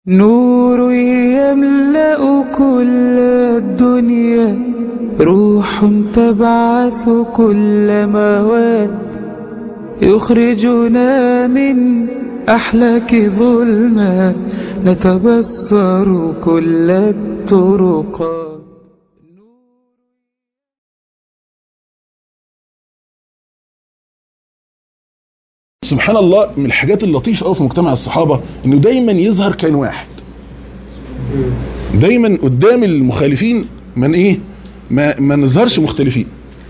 نور يملأ كل الدنيا روح تبعث كل مواد يخرجنا من أحلاك ظلمات نتبصر كل الطرقات سبحان الله من الحاجات اللطيفة قوي في مجتمع الصحابة انه دايما يظهر كائن واحد دايما قدام المخالفين من ايه ما, ما نظهرش مختلفين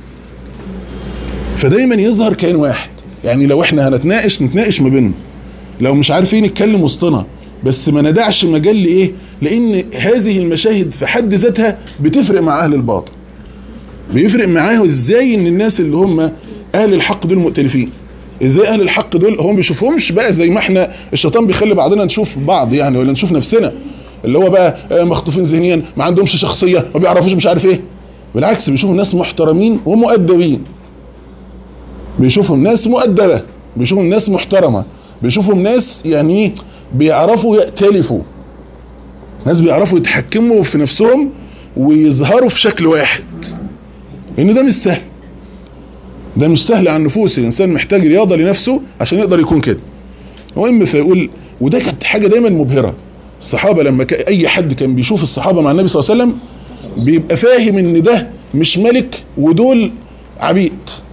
فدايما يظهر كائن واحد يعني لو احنا هنتناقش نتناقش ما بيننا لو مش عارفين نتكلم وسطنا بس ما ندعش مجال لايه لان هذه المشاهد في حد ذاتها بتفرق مع اهل الباطل بيفرق معاه ازاي ان الناس اللي هم اهل الحق دول مؤتلفين ازاي اهل الحق دول هم بيشوفهمش بقى زي ما احنا الشيطان بيخلي بعضنا نشوف بعض يعني ولا نشوف نفسنا اللي هو بقى مخطوفين ذهنيا ما عندهمش شخصيه ما بيعرفوش مش عارف ايه بالعكس بيشوفوا ناس محترمين ومؤدبين بيشوفهم ناس مؤدبه بيشوفهم ناس محترمه بيشوفهم ناس يعني ايه بيعرفوا يأتلفوا ناس بيعرفوا يتحكموا في نفسهم ويظهروا في شكل واحد لان ده مش سهل ده مش سهل عن نفوس الانسان محتاج رياضه لنفسه عشان يقدر يكون كده المهم فيقول وده كانت حاجه دايما مبهره الصحابه لما ك... اي حد كان بيشوف الصحابه مع النبي صلى الله عليه وسلم بيبقى فاهم ان ده مش ملك ودول عبيد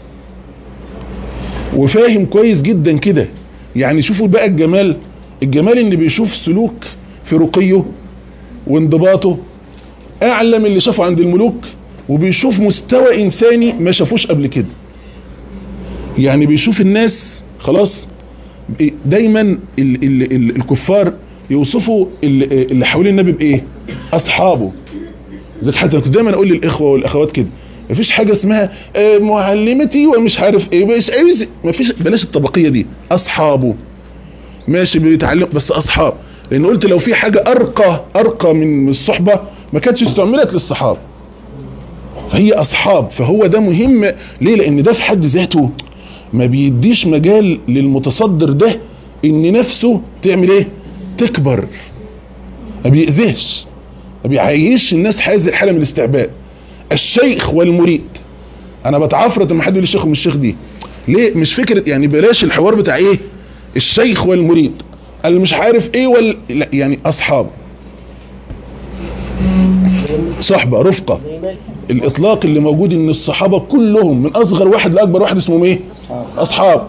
وفاهم كويس جدا كده يعني شوفوا بقى الجمال الجمال ان بيشوف سلوك في رقيه وانضباطه اعلى من اللي شافه عند الملوك وبيشوف مستوى انساني ما شافوش قبل كده يعني بيشوف الناس خلاص دايما ال ال ال الكفار يوصفوا اللي حوالين النبي بايه اصحابه زي حتى كنت دايما اقول للاخوه والاخوات كده مفيش حاجه اسمها معلمتي ومش عارف ايه مش مفيش بلاش الطبقيه دي اصحابه ماشي بيتعلم بس اصحاب لان قلت لو في حاجه ارقى ارقى من الصحبه ما كانتش استعملت للصحابه فهي اصحاب فهو ده مهم ليه لان ده في حد ذاته ما بيديش مجال للمتصدر ده ان نفسه تعمل ايه تكبر ما بيأذيش ما بيعيش الناس هذه الحاله من الاستعباد الشيخ والمريد انا بتعفرت لما حد يقول لي الشيخ ومش الشيخ دي ليه مش فكره يعني بلاش الحوار بتاع ايه الشيخ والمريد اللي مش عارف ايه ولا لا يعني اصحاب صحبه رفقه الاطلاق اللي موجود ان الصحابه كلهم من اصغر واحد لاكبر واحد اسمهم ايه اصحاب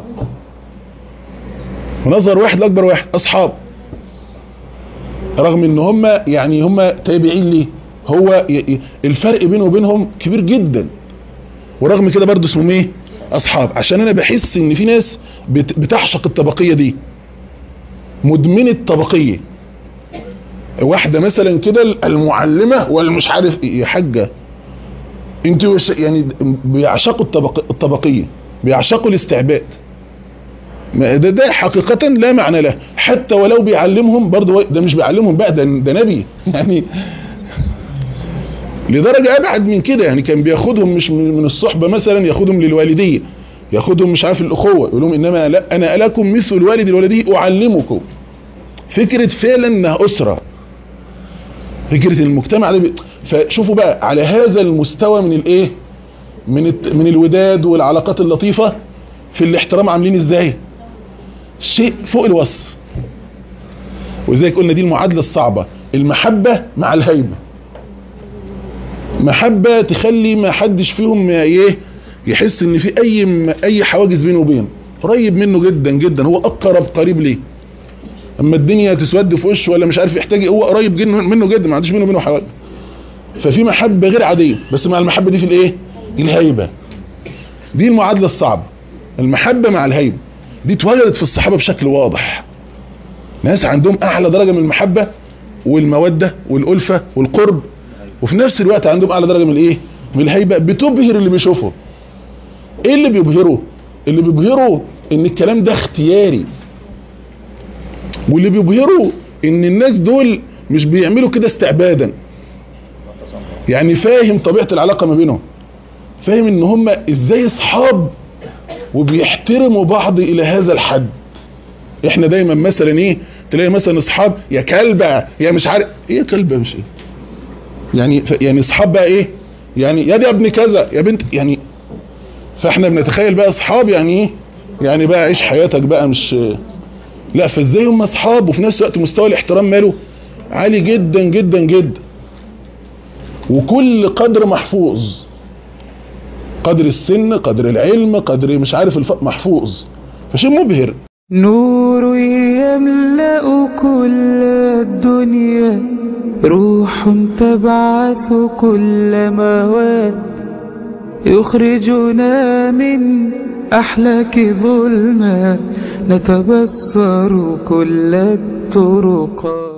من اصغر واحد لاكبر واحد اصحاب رغم ان هم يعني هم تابعين ليه هو الفرق بينه وبينهم كبير جدا ورغم كده برضه اسمهم ايه اصحاب عشان انا بحس ان في ناس بتعشق الطبقيه دي مدمنه طبقيه واحده مثلا كده المعلمه والمش عارف ايه يا حاجه انتوا يعني بيعشقوا الطبق الطبقيه بيعشقوا الاستعباد ده ده حقيقة لا معنى له حتى ولو بيعلمهم برضه ده مش بيعلمهم بقى ده, ده نبي يعني لدرجة ابعد من كده يعني كان بياخدهم مش من الصحبة مثلا ياخدهم للوالدية ياخدهم مش عارف الاخوة يقول لهم انما لا انا لكم مثل الوالد الوالدي اعلمكم فكرة فعلا انها اسرة فكرة المجتمع ده فشوفوا بقى على هذا المستوى من الايه من الت... من الوداد والعلاقات اللطيفة في الاحترام عاملين ازاي شيء فوق الوصف وزي قلنا دي المعادلة الصعبة المحبة مع الهيبة محبة تخلي ما حدش فيهم ايه يحس ان في اي اي حواجز بينه وبينه قريب منه جدا جدا هو اقرب قريب ليه اما الدنيا تسود في وشه ولا مش عارف يحتاج هو قريب جدا منه جدا ما عندوش بينه وبينه حواجز ففي محبة غير عادية بس مع المحبة دي في الايه الهيبة دي المعادلة الصعبة المحبة مع الهيبة دي اتوجدت في الصحابة بشكل واضح ناس عندهم اعلى درجة من المحبة والمودة والألفة والقرب وفي نفس الوقت عندهم اعلى درجة من الايه من الهيبة بتبهر اللي بيشوفه ايه اللي بيبهره اللي بيبهره ان الكلام ده اختياري واللي بيبهره ان الناس دول مش بيعملوا كده استعبادا يعني فاهم طبيعة العلاقة ما بينهم فاهم ان هم ازاي اصحاب وبيحترموا بعض الى هذا الحد احنا دايما مثلا ايه تلاقي مثلا اصحاب يا كلبة يا مش عارف ايه يا كلبة مش ايه يعني ف... يعني اصحاب بقى ايه يعني يا دي يا ابن كذا يا بنت يعني فاحنا بنتخيل بقى اصحاب يعني ايه يعني بقى عيش حياتك بقى مش لا فازاي هم اصحاب وفي نفس الوقت مستوى الاحترام ماله عالي جدا جدا جدا وكل قدر محفوظ قدر السن قدر العلم قدر مش عارف الف... محفوظ فشيء مبهر نور يملأ كل الدنيا روح تبعث كل مواد يخرجنا من أحلاك ظلمات نتبصر كل الطرقات